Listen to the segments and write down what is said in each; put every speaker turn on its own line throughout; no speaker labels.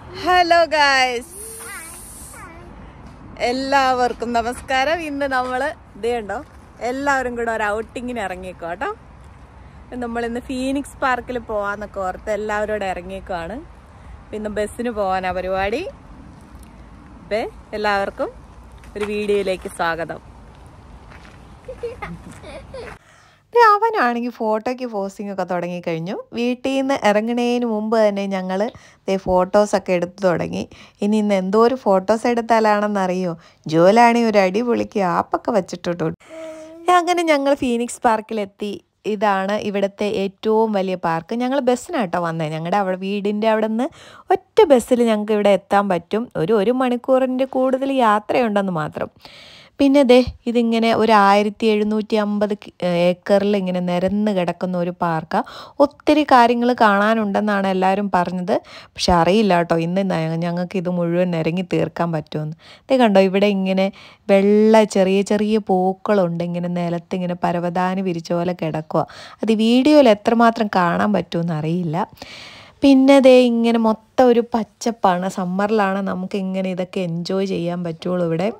hello guys എല്ലാവർക്കും നമസ്കാരം ഇന്ന് നമ്മൾ ഇതേ ഉണ്ടോ എല്ലാവരും കൂടെ ഒരു ഔട്ടിങ്ങിന് ഇറങ്ങിയേക്കോ കേട്ടോ നമ്മൾ ഇന്ന് ഫീനിക്സ് പാർക്കിൽ പോവാന്നൊക്കെ ഓർത്ത് എല്ലാവരും കൂടെ ഇറങ്ങിയേക്കുവാണ് ഇന്ന് ബസ്സിന് പോകാനാ പരിപാടി അപ്പേ എല്ലാവർക്കും ഒരു വീഡിയോയിലേക്ക് സ്വാഗതം ദേ അവനാണെങ്കിൽ ഫോട്ടോയ്ക്ക് പോസ്റ്റിംഗ് ഒക്കെ തുടങ്ങിക്കഴിഞ്ഞു വീട്ടിൽ നിന്ന് ഇറങ്ങണേന് മുമ്പ് തന്നെ ഞങ്ങൾ ദേ ഫോട്ടോസൊക്കെ എടുത്തു തുടങ്ങി ഇനി ഇന്ന് എന്തോ ഒരു ഫോട്ടോസ് എടുത്താലാണെന്നറിയോ ജോലാണെങ്കിൽ ഒരു അടിപൊളിക്ക് ആപ്പൊക്കെ വെച്ചിട്ടുണ്ട് അങ്ങനെ ഞങ്ങൾ ഫീനിക്സ് പാർക്കിലെത്തി ഇതാണ് ഇവിടുത്തെ ഏറ്റവും വലിയ പാർക്ക് ഞങ്ങൾ ബസ്സിനാട്ടോ വന്നത് ഞങ്ങളുടെ അവിടെ വീടിൻ്റെ അവിടെ നിന്ന് ഒറ്റ ബസ്സിൽ ഞങ്ങൾക്ക് ഇവിടെ എത്താൻ പറ്റും ഒരു ഒരു മണിക്കൂറിൻ്റെ കൂടുതൽ യാത്രയുണ്ടെന്ന് മാത്രം പിന്നെ ദേ ഇതിങ്ങനെ ഒരു ആയിരത്തി എഴുന്നൂറ്റി അമ്പത് ഏക്കറിൽ ഇങ്ങനെ നിരന്ന് കിടക്കുന്ന ഒരു പാർക്കാണ് ഒത്തിരി കാര്യങ്ങൾ കാണാനുണ്ടെന്നാണ് എല്ലാവരും പറഞ്ഞത് പക്ഷെ അറിയില്ല കേട്ടോ ഇന്ന് ന- ഞങ്ങൾക്ക് ഇത് മുഴുവൻ നിരങ്ങി തീർക്കാൻ പറ്റുമെന്ന് ഇത് കണ്ടോ ഇവിടെ ഇങ്ങനെ വെള്ള ചെറിയ ചെറിയ പൂക്കളുണ്ട് ഇങ്ങനെ നിലത്ത് ഇങ്ങനെ പരവതാനി വിരിച്ച പോലെ കിടക്കുക അത് വീഡിയോയിൽ എത്രമാത്രം കാണാൻ പറ്റുമെന്ന് അറിയില്ല പിന്നെ ദേ ഇങ്ങനെ മൊത്തം ഒരു പച്ചപ്പാണ് സമ്മറിലാണ് നമുക്ക് ഇങ്ങനെ ഇതൊക്കെ എൻജോയ് ചെയ്യാൻ പറ്റുള്ളൂ ഇവിടെ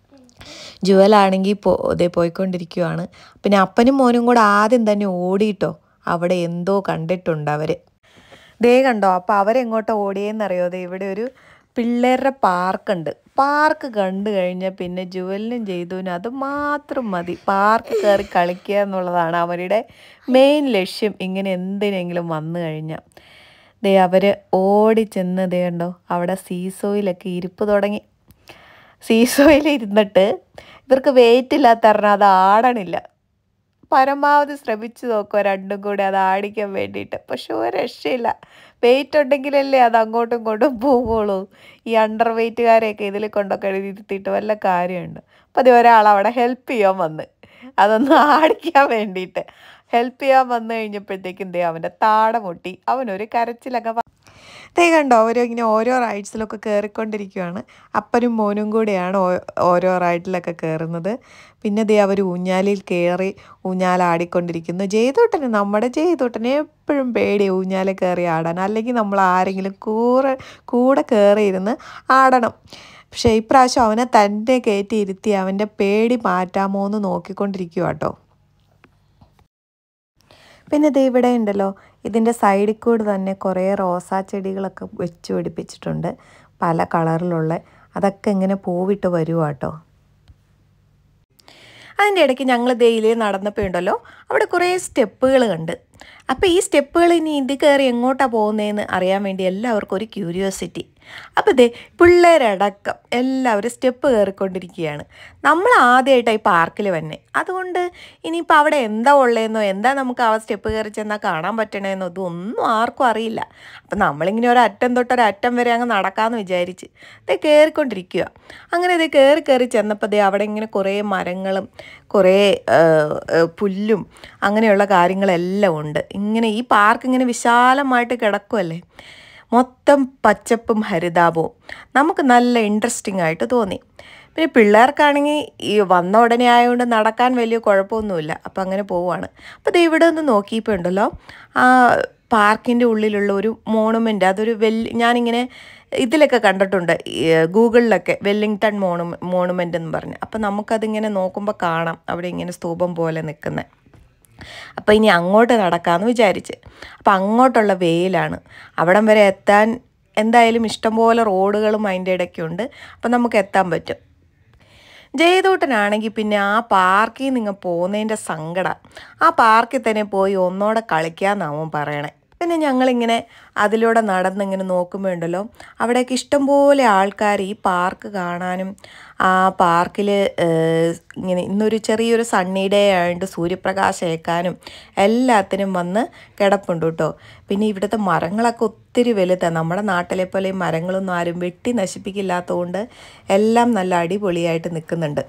ജുവലാണെങ്കിൽ പോ ഇതേ പോയിക്കൊണ്ടിരിക്കുവാണ് പിന്നെ അപ്പനും മോനും കൂടെ ആദ്യം തന്നെ ഓടിയിട്ടോ അവിടെ എന്തോ കണ്ടിട്ടുണ്ട് അവർ ദേ കണ്ടോ അപ്പോൾ അവരെങ്ങോട്ടോ ഓടിയെന്നറിയോ ദേ ഇവിടെ ഒരു പിള്ളേരുടെ പാർക്കുണ്ട് പാർക്ക് കണ്ടു കഴിഞ്ഞാൽ പിന്നെ ജുവലിനും ചെയ്തുവിനും അത് മാത്രം മതി പാർക്ക് കയറി കളിക്കുക എന്നുള്ളതാണ് അവരുടെ മെയിൻ ലക്ഷ്യം ഇങ്ങനെ എന്തിനെങ്കിലും വന്നു കഴിഞ്ഞാൽ ദേ അവർ ഓടി ചെന്ന് ദേ കണ്ടോ അവിടെ സീസോയിലൊക്കെ ഇരിപ്പ് തുടങ്ങി സീസോയിൽ ഇരുന്നിട്ട് ഇവർക്ക് വെയിറ്റ് ഇല്ലാത്ത കാരണം അത് ആടണില്ല പരമാവധി ശ്രമിച്ചു നോക്കുക രണ്ടും കൂടി അത് ആടിക്കാൻ വേണ്ടിയിട്ട് പക്ഷെ ഒരു രക്ഷയില്ല വെയിറ്റ് ഉണ്ടെങ്കിലല്ലേ അത് അങ്ങോട്ടും ഇങ്ങോട്ടും പോവുള്ളൂ ഈ അണ്ടർ വെയിറ്റുകാരെയൊക്കെ ഇതിൽ കൊണ്ടൊക്കെ ഇരുത്തിയിട്ട് വല്ല കാര്യമുണ്ട് അപ്പം അത് ഒരാൾ അവിടെ ഹെൽപ്പ് ചെയ്യാൻ വന്ന് അതൊന്ന് ആടിക്കാൻ വേണ്ടിയിട്ട് ഹെൽപ്പ് ചെയ്യാൻ വന്നു കഴിഞ്ഞപ്പോഴത്തേക്കും ദേ അവൻ്റെ താട മുട്ടി അവനൊരു കരച്ചിലൊക്കെ വ- ദേ കണ്ടോ അവരിങ്ങനെ ഓരോ റൈഡ്സിലൊക്കെ കയറിക്കൊണ്ടിരിക്കുകയാണ് അപ്പനും മോനും കൂടെയാണ് ഓ- ഓരോ റൈഡിലൊക്കെ കയറുന്നത് പിന്നെ ദേ അവർ ഊഞ്ഞാലിൽ കയറി ഊഞ്ഞാലാടിക്കൊണ്ടിരിക്കുന്നു ജയ്തൂട്ടന് നമ്മുടെ ജയ്തൂട്ടന് എപ്പോഴും പേടി ഊഞ്ഞാലിൽ കയറി ആടാൻ അല്ലെങ്കിൽ നമ്മൾ ആരെങ്കിലും കൂടെ കൂടെ കയറിയിരുന്ന് ആടണം പക്ഷേ ഇപ്രാവശ്യം അവനെ തന്നെ കയറ്റി ഇരുത്തി അവൻ്റെ പേടി മാറ്റാമോ എന്ന് നോക്കിക്കൊണ്ടിരിക്കുക കേട്ടോ പിന്നെ ദേ ഇവിടെ ഉണ്ടല്ലോ ഇതിൻ്റെ സൈഡിൽ കൂടി തന്നെ കുറേ റോസാ ചെടികളൊക്കെ വെച്ച് പിടിപ്പിച്ചിട്ടുണ്ട് പല കളറിലുള്ള അതൊക്കെ ഇങ്ങനെ പൂവിട്ട് വരുവാ കേട്ടോ അതിൻ്റെ ഇടയ്ക്ക് ഞങ്ങൾ ഡെയിലി നടന്നപ്പോൾ ഉണ്ടല്ലോ അവിടെ കുറേ സ്റ്റെപ്പുകൾ കണ്ട് അപ്പോൾ ഈ സ്റ്റെപ്പുകൾ ഇനി ഇത് കയറി എങ്ങോട്ടാണ് പോകുന്നതെന്ന് അറിയാൻ വേണ്ടി എല്ലാവർക്കും ഒരു ക്യൂരിയോസിറ്റി അപ്പോൾ ഇതേ പിള്ളേരടക്കം എല്ലാവരും സ്റ്റെപ്പ് കയറിക്കൊണ്ടിരിക്കുകയാണ് നമ്മൾ ആദ്യമായിട്ടാണ് ഈ പാർക്കിൽ വന്നെ അതുകൊണ്ട് ഇനിയിപ്പോൾ അവിടെ എന്താ ഉള്ളതെന്നോ എന്താ നമുക്ക് ആ സ്റ്റെപ്പ് കയറി ചെന്നാൽ കാണാൻ പറ്റണേന്നോ ഇതൊന്നും ആർക്കും അറിയില്ല അപ്പം നമ്മളിങ്ങനെ ഒരു അറ്റം തൊട്ട് ഒരു അറ്റം വരെ അങ്ങ് നടക്കാമെന്ന് വിചാരിച്ച് ഇത് കയറിക്കൊണ്ടിരിക്കുക അങ്ങനെ ഇത് കയറി കയറി ചെന്നപ്പോൾ ദേ അവിടെ ഇങ്ങനെ കുറേ മരങ്ങളും കുറേ ആ, ആ, പുല്ലും അങ്ങനെയുള്ള കാര്യങ്ങളെല്ലാം ഉണ്ട് ഇങ്ങനെ ഈ പാർക്ക് ഇങ്ങനെ വിശാലമായിട്ട് കിടക്കുമല്ലേ മൊത്തം പച്ചപ്പും ഹരിതാപവും നമുക്ക് നല്ല ഇൻട്രസ്റ്റിംഗ് ആയിട്ട് തോന്നി പിന്നെ പിള്ളേർക്കാണെങ്കിൽ ഈ വന്ന ഉടനെ ആയതുകൊണ്ട് നടക്കാൻ വലിയ കുഴപ്പമൊന്നുമില്ല അപ്പം അങ്ങനെ പോവുകയാണ് അപ്പോൾ ദേ ഇവിടെ ഒന്ന് നോക്കിയപ്പോൾ ഉണ്ടല്ലോ ആ പാർക്കിൻ്റെ ഉള്ളിലുള്ള ഒരു മോണുമെൻ്റ് അതൊരു വെല്ലി ഞാനിങ്ങനെ ഇതിലൊക്കെ കണ്ടിട്ടുണ്ട് ഈ ഗൂഗിളിലൊക്കെ വെല്ലിങ്ടൺ മോണു മോണുമെൻ്റ് എന്ന് പറഞ്ഞ് അപ്പം നമുക്കതിങ്ങനെ നോക്കുമ്പോൾ കാണാം അവിടെ ഇങ്ങനെ സ്തൂപം പോലെ നിൽക്കുന്നത് അപ്പോൾ ഇനി അങ്ങോട്ട് നടക്കാമെന്ന് വിചാരിച്ച് അപ്പോൾ അങ്ങോട്ടുള്ള വെയിലാണ് അവിടം വരെ എത്താൻ എന്തായാലും ഇഷ്ടംപോലെ റോഡുകളും അതിൻ്റെ ഇടയ്ക്കുണ്ട് അപ്പം നമുക്ക് എത്താൻ പറ്റും ജയതൂട്ടനാണെങ്കിൽ പിന്നെ ആ പാർക്കിൽ നിന്ന് പോകുന്നതിൻ്റെ സങ്കടം ആ പാർക്കിൽ തന്നെ പോയി ഒന്നോടെ കളിക്കാമെന്നാവും പറയണേ പിന്നെ ഞങ്ങളിങ്ങനെ അതിലൂടെ നടന്നിങ്ങനെ നോക്കുമ്പോൾ ഉണ്ടല്ലോ അവിടേക്ക് ഇഷ്ടംപോലെ ആൾക്കാർ ഈ പാർക്ക് കാണാനും ആ പാർക്കിൽ ഇങ്ങനെ ഇന്നൊരു ചെറിയൊരു സണ്ണി ഡേ ആയതുകൊണ്ട് സൂര്യപ്രകാശം ഏൽക്കാനും എല്ലാത്തിനും വന്ന് കിടപ്പുണ്ട് കേട്ടോ പിന്നെ ഇവിടുത്തെ മരങ്ങളൊക്കെ ഒത്തിരി വലുതാണ് നമ്മുടെ നാട്ടിലെ പോലെ ഈ മരങ്ങളൊന്നും ആരും വെട്ടി നശിപ്പിക്കില്ലാത്തതുകൊണ്ട് എല്ലാം നല്ല അടിപൊളിയായിട്ട് നിൽക്കുന്നുണ്ട്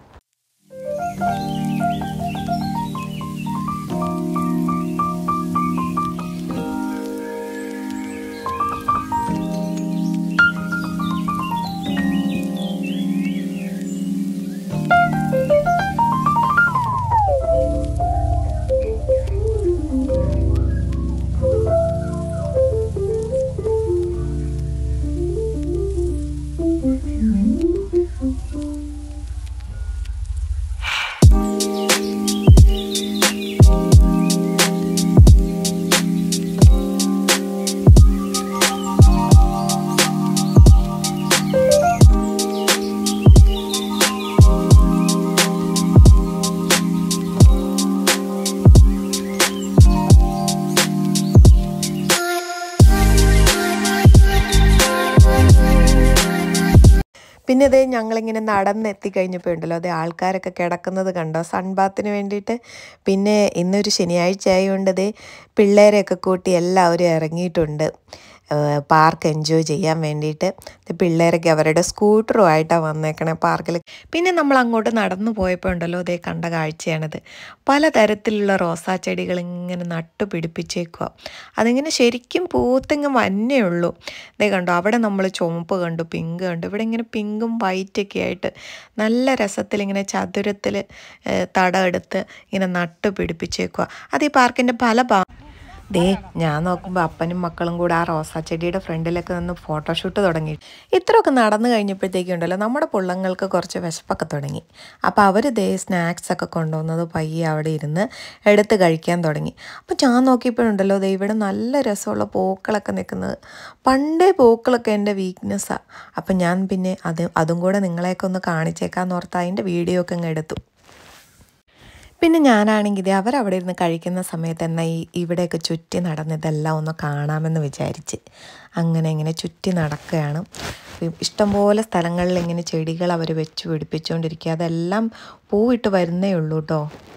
പിന്നെ ഇതേ ഞങ്ങളിങ്ങനെ നടന്നെത്തി കഴിഞ്ഞപ്പോൾ ഉണ്ടല്ലോ അതേ ആൾക്കാരൊക്കെ കിടക്കുന്നത് കണ്ടോ സൺബാത്തിന് വേണ്ടിയിട്ട് പിന്നെ ഇന്നൊരു ശനിയാഴ്ച ആയതുകൊണ്ട് ഇതേ പിള്ളേരെയൊക്കെ കൂട്ടി എല്ലാവരും ഇറങ്ങിയിട്ടുണ്ട് പാർക്ക് എൻജോയ് ചെയ്യാൻ വേണ്ടിയിട്ട് ഇത് പിള്ളേരൊക്കെ അവരുടെ സ്കൂട്ടറുമായിട്ടാണ് വന്നേക്കണേ പാർക്കിൽ പിന്നെ നമ്മൾ അങ്ങോട്ട് നടന്നു പോയപ്പോൾ ഉണ്ടല്ലോ അതേ കണ്ട കാഴ്ചയാണിത് പലതരത്തിലുള്ള റോസാ ചെടികൾ ഇങ്ങനെ നട്ടു പിടിപ്പിച്ചേക്കുക അതിങ്ങനെ ശരിക്കും പൂത്തിങ്ങ് വന്നേ ഉള്ളൂ ഇതേ കണ്ടോ അവിടെ നമ്മൾ ചുവപ്പ് കണ്ടു പിങ്ക് കണ്ടു ഇവിടെ ഇങ്ങനെ പിങ്കും വൈറ്റൊക്കെ ആയിട്ട് നല്ല രസത്തിൽ ഇങ്ങനെ ചതുരത്തിൽ തടം എടുത്ത് ഇങ്ങനെ നട്ടു പിടിപ്പിച്ചേക്കുക അത് ഈ പാർക്കിൻ്റെ പല ഭാ ദേ ഞാൻ നോക്കുമ്പോൾ അപ്പനും മക്കളും കൂടെ ആ റോസാ ചെടിയുടെ ഫ്രണ്ടിലൊക്കെ നിന്ന് ഫോട്ടോഷൂട്ട് തുടങ്ങി ഇത്രയൊക്കെ നടന്നു കഴിഞ്ഞപ്പോഴത്തേക്കും ഉണ്ടല്ലോ നമ്മുടെ പുള്ളങ്ങൾക്ക് കുറച്ച് വിശപ്പൊക്കെ തുടങ്ങി അപ്പോൾ അവർ ദേ സ്നാക്സ് ഒക്കെ കൊണ്ടുവന്നത് പയ്യെ അവിടെ ഇരുന്ന് എടുത്ത് കഴിക്കാൻ തുടങ്ങി അപ്പോൾ ഞാൻ നോക്കിയപ്പോഴുണ്ടല്ലോ ദേ ഇവിടെ നല്ല രസമുള്ള പൂക്കളൊക്കെ നിൽക്കുന്നത് പണ്ടേ പൂക്കളൊക്കെ എൻ്റെ വീക്ക്നെസ്സാണ് അപ്പം ഞാൻ പിന്നെ അത് അതും കൂടെ നിങ്ങളെയൊക്കെ ഒന്ന് കാണിച്ചേക്കാന്ന് ഓർത്ത് അതിൻ്റെ വീഡിയോ ഒക്കെ അങ്ങ് എടുത്തു പിന്നെ ഞാനാണെങ്കിൽ ഇത് അവരവിടെ ഇരുന്ന് കഴിക്കുന്ന സമയത്ത് എന്നാൽ ഈ ഇവിടെയൊക്കെ ചുറ്റി നടന്ന് ഇതെല്ലാം ഒന്ന് കാണാമെന്ന് വിചാരിച്ച് അങ്ങനെ ഇങ്ങനെ ചുറ്റി നടക്കുകയാണ് ഇഷ്ടംപോലെ സ്ഥലങ്ങളിൽ ഇങ്ങനെ ചെടികൾ അവർ വെച്ച് പിടിപ്പിച്ചുകൊണ്ടിരിക്കുക അതെല്ലാം പൂവിട്ട് വരുന്നേ ഉള്ളൂ കേട്ടോ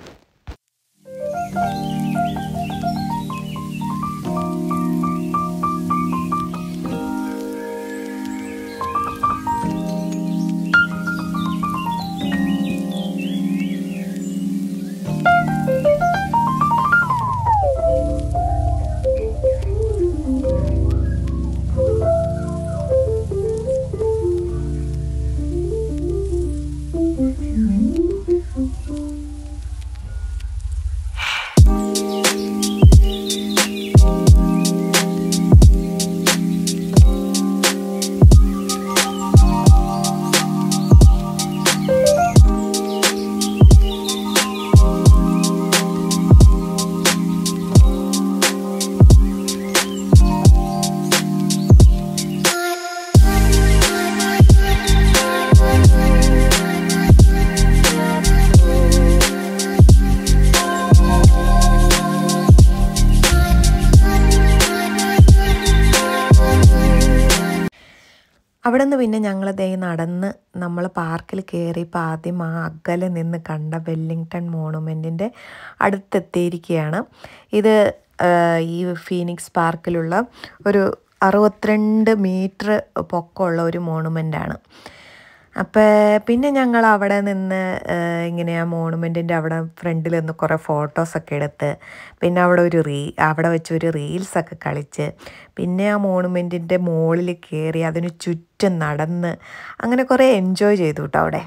അവിടെ നിന്ന് പിന്നെ ഞങ്ങൾ ദേ നടന്ന് നമ്മൾ പാർക്കിൽ കയറിയപ്പോൾ ആദ്യം ആ അകലെ നിന്ന് കണ്ട വെല്ലിങ്ടൺ മോണുമെൻറ്റിൻ്റെ അടുത്തെത്തിയിരിക്കുകയാണ് ഇത് ഈ ഫീനിക്സ് പാർക്കിലുള്ള ഒരു അറുപത്തിരണ്ട് മീറ്റർ പൊക്കമുള്ള ഒരു മോണുമെൻ്റാണ് അപ്പോൾ പിന്നെ ഞങ്ങൾ അവിടെ നിന്ന് ഇങ്ങനെ ആ മോണുമെൻറ്റിൻ്റെ അവിടെ ഫ്രണ്ടിൽ നിന്ന് കുറേ ഫോട്ടോസൊക്കെ എടുത്ത് പിന്നെ അവിടെ ഒരു റീ അവിടെ വെച്ച് ഒരു റീൽസൊക്കെ കളിച്ച് പിന്നെ ആ മോണുമെൻറ്റിൻ്റെ മുകളിൽ കയറി അതിന് ചുറ്റും നടന്ന് അങ്ങനെ കുറേ എൻജോയ് ചെയ്തു കേട്ടോ അവിടെ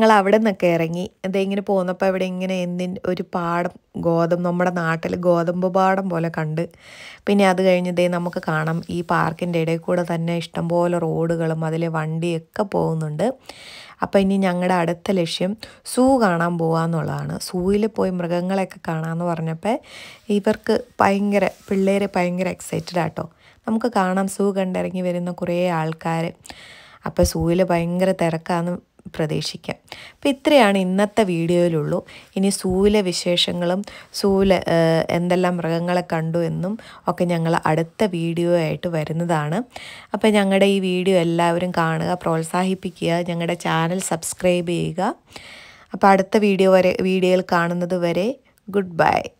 ഞങ്ങൾ അവിടെ നിന്നൊക്കെ ഇറങ്ങി ഇങ്ങനെ പോന്നപ്പോൾ ഇവിടെ ഇങ്ങനെ എന്തിൻ്റെ ഒരു പാടം ഗോതമ്പ് നമ്മുടെ നാട്ടിൽ ഗോതമ്പ് പാടം പോലെ കണ്ട് പിന്നെ അത് കഴിഞ്ഞ് ദേ നമുക്ക് കാണാം ഈ പാർക്കിൻ്റെ ഇടയിൽ കൂടെ തന്നെ ഇഷ്ടംപോലെ റോഡുകളും അതിലെ വണ്ടിയൊക്കെ പോകുന്നുണ്ട് അപ്പോൾ ഇനി ഞങ്ങളുടെ അടുത്ത ലക്ഷ്യം സൂ കാണാൻ പോകാമെന്നുള്ളതാണ് സൂവിൽ പോയി മൃഗങ്ങളെയൊക്കെ കാണാമെന്ന് പറഞ്ഞപ്പോൾ ഇവർക്ക് ഭയങ്കര പിള്ളേർ ഭയങ്കര എക്സൈറ്റഡ് ആട്ടോ നമുക്ക് കാണാം സൂ കണ്ടിറങ്ങി വരുന്ന കുറേ ആൾക്കാർ അപ്പോൾ സൂവിൽ ഭയങ്കര തിരക്കാന്ന് പ്രതീക്ഷിക്കാം അപ്പോൾ ഇത്രയാണ് ഇന്നത്തെ വീഡിയോയിലുള്ളൂ ഇനി സൂവിലെ വിശേഷങ്ങളും സൂവിൽ എന്തെല്ലാം മൃഗങ്ങളെ കണ്ടു എന്നും ഒക്കെ ഞങ്ങൾ അടുത്ത വീഡിയോ ആയിട്ട് വരുന്നതാണ് അപ്പോൾ ഞങ്ങളുടെ ഈ വീഡിയോ എല്ലാവരും കാണുക പ്രോത്സാഹിപ്പിക്കുക ഞങ്ങളുടെ ചാനൽ സബ്സ്ക്രൈബ് ചെയ്യുക അപ്പോൾ അടുത്ത വീഡിയോ വരെ വീഡിയോയിൽ കാണുന്നത് വരെ ഗുഡ് ബൈ